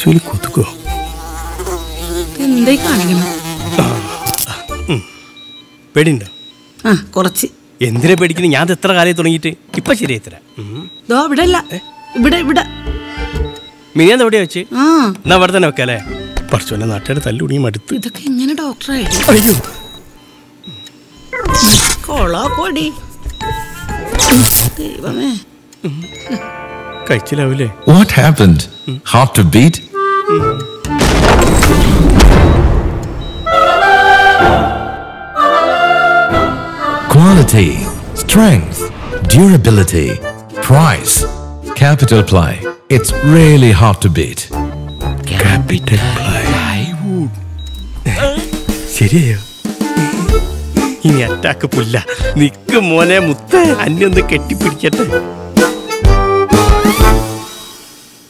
തലച്ചോലി കൊതുക്കോ എന്തായി കാണിക്കണം പേടിയുണ്ടോ ആ കുറച്ച് എന്തിനാ പേടിക്കുന്നത് ഞാൻ ഇത് എത്ര കാലം തുടങ്ങിയിട്ട് ഇപ്പൊ ശരിയായി തരാം ദോ ഇവിടെ അല്ല ഇവിടെ ഇവിടെ മിനിയാന്ന് എവിടെയാ വെച്ച് ആ എന്നാ അവിടെ തന്നെ വെക്കാല്ലേ പഠിച്ചോന്റെ നാട്ടുകാരുടെ തല്ലുടിയും മടുത്ത് ഇതൊക്കെ എങ്ങനെ ഡോക്ടറായി അയ്യോ കൊളാ പൊടി ദൈവമേ കഴിച്ചില്ലാവൂലേ What happened? Heart to beat? Quality, strength, durability, price. Capital Ply. It's really hard to beat. Capital ശരിയായോ ഇനി അറ്റാക്ക് പുല്ല നിക്ക് മോനെ മുത്ത് അന്യൊന്ന് കെട്ടിപ്പിടിക്കട്ടെ